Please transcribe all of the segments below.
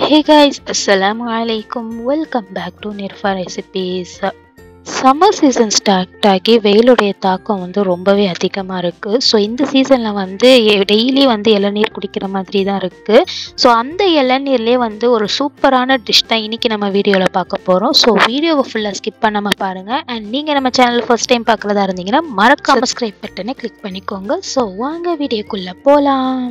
Hey guys, Assalamu alaikum. Welcome back to Nirfa Recipes. Summer season start ஆகி வெயிலுடைய தாக்கம் வந்து ரொம்பவே அதிகமாக இருக்குது ஸோ இந்த சீசனில் வந்து டெய்லி வந்து இளநீர் குடிக்கிற மாதிரி தான் இருக்குது ஸோ அந்த இளநீர்லேயே வந்து ஒரு சூப்பரான டிஷ் தான் இன்றைக்கி நம்ம வீடியோவில் பார்க்க போகிறோம் ஸோ வீடியோவை ஃபுல்லாக ஸ்கிப் பண்ணாமல் பாருங்கள் அண்ட் நீங்கள் நம்ம சேனல் ஃபர்ஸ்ட் டைம் பார்க்குறதா இருந்தீங்கன்னா மறக்காம சப்ஸ்கிரைப் பட்டனை கிளிக் பண்ணிக்கோங்க ஸோ வாங்க வீடியோக்குள்ளே போகலாம்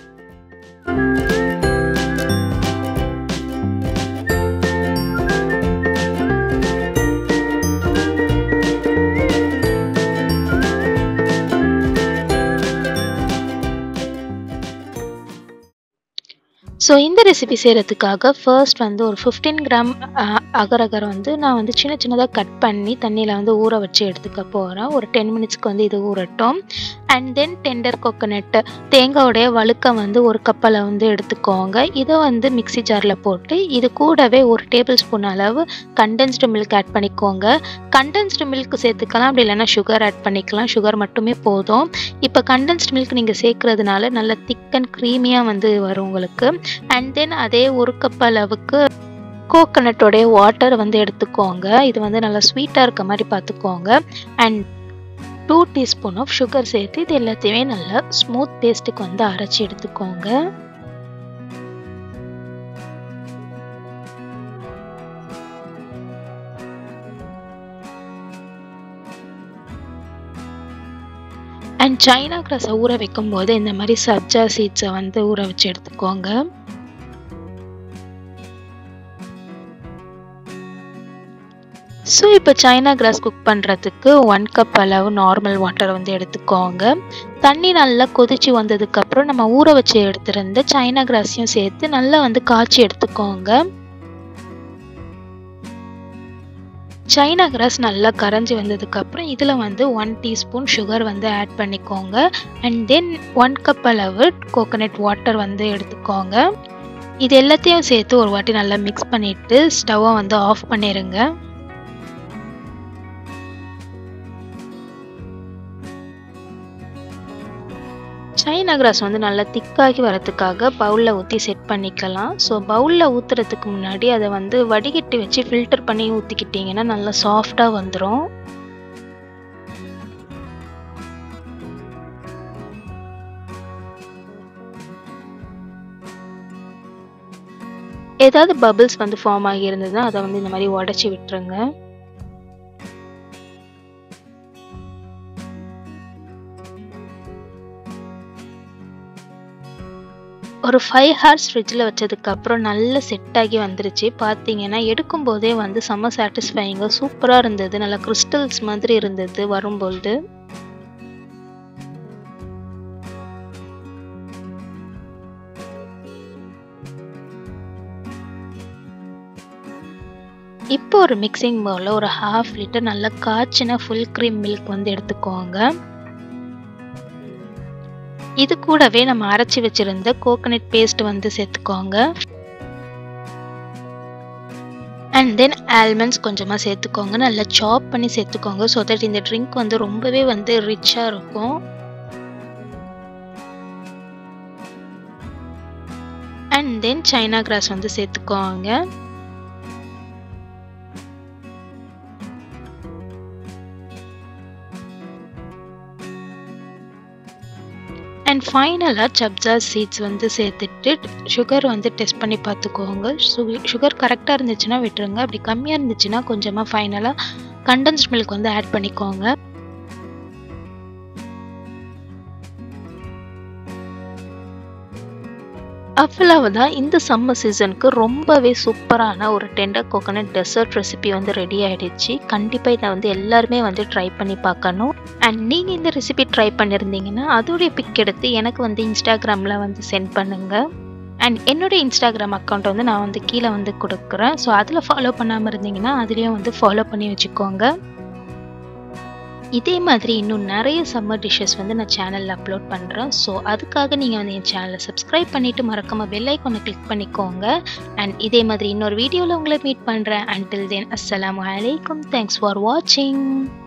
ஸோ இந்த ரெசிபி செய்கிறதுக்காக ஃபர்ஸ்ட் வந்து ஒரு ஃபிஃப்டீன் கிராம் அகரகர் வந்து நான் வந்து சின்ன சின்னதாக கட் பண்ணி தண்ணியில் வந்து ஊற வச்சு எடுத்துக்க போகிறேன் ஒரு டென் மினிட்ஸ்க்கு வந்து இது ஊறட்டும் அண்ட் தென் டெண்டர் கோகோனட்டு தேங்காயோடைய வழுக்க வந்து ஒரு கப்பில் வந்து எடுத்துக்கோங்க இதை வந்து மிக்சி ஜாரில் போட்டு இது கூடவே ஒரு டேபிள் ஸ்பூன் அளவு கண்டென்ஸ்டு மில்க் ஆட் பண்ணிக்கோங்க கண்டென்ஸ்டு மில்க் சேர்த்துக்கலாம் அப்படி இல்லைன்னா சுகர் ஆட் பண்ணிக்கலாம் சுகர் மட்டுமே போதும் இப்போ கண்டென்ஸ்டு மில்க் நீங்கள் சேர்க்குறதுனால நல்ல திக் அண்ட் க்ரீமியாக வந்து வரும் உங்களுக்கு அண்ட் தென் அதே ஒரு கப் அளவுக்கு கோகனட்டோடைய வாட்டர் வந்து எடுத்துக்கோங்க இது வந்து நல்லா ஸ்வீட்டாக இருக்க மாதிரி பார்த்துக்கோங்க and two teaspoon of sugar சேர்த்து இது எல்லாத்தையுமே நல்லா ஸ்மூத் பேஸ்ட்டுக்கு வந்து அரைச்சி எடுத்துக்கோங்க அண்ட் சைனா கிராஸை ஊற வைக்கும் போது இந்த மாதிரி சப்ஜா சீட்ஸை வந்து ஊற வச்சு எடுத்துக்கோங்க ஸோ இப்போ சைனா கிராஸ் குக் பண்ணுறதுக்கு ஒன் கப் அளவு நார்மல் வாட்டர் வந்து எடுத்துக்கோங்க தண்ணி நல்லா கொதிச்சு வந்ததுக்கப்புறம் நம்ம ஊற வச்சு எடுத்துருந்த சைனா கிராஸையும் சேர்த்து நல்லா வந்து காய்ச்சி எடுத்துக்கோங்க சைனா கிராஸ் நல்லா கரைஞ்சி வந்ததுக்கப்புறம் இதில் வந்து ஒன் டீஸ்பூன் சுகர் வந்து ஆட் பண்ணிக்கோங்க அண்ட் தென் ஒன் கப் அளவு கோகோனட் வாட்டர் வந்து எடுத்துக்கோங்க இது எல்லாத்தையும் சேர்த்து ஒரு வாட்டி நல்லா மிக்ஸ் பண்ணிவிட்டு ஸ்டவ்வை வந்து ஆஃப் பண்ணிடுங்க சைனா கிராஸ் வந்து நல்லா திக்காகி வரதுக்காக பவுலில் ஊற்றி செட் பண்ணிக்கலாம் ஸோ பவுலில் ஊற்றுறதுக்கு முன்னாடி அதை வந்து வடிகட்டி வச்சு ஃபில்டர் பண்ணி ஊற்றிக்கிட்டிங்கன்னா நல்லா சாஃப்டாக வந்துடும் ஏதாவது பபிள்ஸ் வந்து ஃபார்ம் ஆகி இருந்ததுன்னா அதை வந்து இந்த மாதிரி உடச்சி விட்டுருங்க ஒரு ஃபைவ் ஹார்ஸ் ஃப்ரிட்ஜில் வச்சதுக்கப்புறம் நல்ல செட் ஆகி வந்துருச்சு பார்த்தீங்கன்னா எடுக்கும்போதே வந்து செம்ம சாட்டிஸ்ஃபைங்காக சூப்பராக இருந்தது நல்லா கிறிஸ்டல்ஸ் மாதிரி இருந்தது வரும்பொழுது இப்போ ஒரு மிக்சிங் பவுலில் ஒரு ஹாஃப் லிட்டர் நல்லா காய்ச்சின ஃபுல் க்ரீம் மில்க் வந்து எடுத்துக்கோங்க இது கூடவே நம்ம அரைச்சி வச்சிருந்த கோகனட் பேஸ்ட் வந்து சேர்த்துக்கோங்க அண்ட் தென் ஆல்மண்ட்ஸ் கொஞ்சமாக சேர்த்துக்கோங்க நல்லா சாப் பண்ணி சேர்த்துக்கோங்க ஸோ தட் இந்த ட்ரிங்க் வந்து ரொம்பவே வந்து ரிச்சாக இருக்கும் அண்ட் தென் சைனா கிராஸ் வந்து சேர்த்துக்கோங்க அண்ட் ஃபைனலாக சப்ஜா சீட்ஸ் வந்து சேர்த்துட்டு சுகர் வந்து டெஸ்ட் பண்ணி பார்த்துக்கோங்க சுகர் கரெக்டாக இருந்துச்சுன்னா விட்டுருங்க அப்படி கம்மியாக இருந்துச்சுன்னா கொஞ்சமாக ஃபைனலாக கண்டென்ஸ்ட் மில்க் வந்து ஆட் பண்ணிக்கோங்க அவ்வளவு தான் இந்த சம்மர் சீசனுக்கு ரொம்பவே சூப்பரான ஒரு டெண்டர் கோகனட் டெசர்ட் ரெசிபி வந்து ரெடி ஆகிடுச்சு கண்டிப்பாக இதை வந்து எல்லாருமே வந்து ட்ரை பண்ணி பார்க்கணும் அண்ட் நீங்கள் இந்த ரெசிபி ட்ரை பண்ணியிருந்தீங்கன்னா அதோடைய பிக் எடுத்து எனக்கு வந்து இன்ஸ்டாகிராமில் வந்து சென்ட் பண்ணுங்கள் அண்ட் என்னுடைய இன்ஸ்டாகிராம் அக்கௌண்ட் வந்து நான் வந்து கீழே வந்து கொடுக்குறேன் ஸோ அதில் ஃபாலோ பண்ணாமல் இருந்தீங்கன்னா அதுலேயும் வந்து ஃபாலோ பண்ணி வச்சுக்கோங்க இதே மாதிரி இன்னும் நிறைய சம்மர் டிஷ்ஷஸ் வந்து நான் சேனலில் அப்லோட் பண்ணுறேன் ஸோ அதுக்காக நீங்கள் வந்து என் சேனலை சப்ஸ்கிரைப் பண்ணிவிட்டு மறக்காமல் பெல் ஐக்கானை கிளிக் பண்ணிக்கோங்க அண்ட் இதே மாதிரி இன்னொரு வீடியோவில் உங்களை மீட் பண்ணுறேன் அண்டில் தென் அஸ்ஸலாமு அலைக்கும் தேங்க்ஸ் ஃபார் வாட்சிங்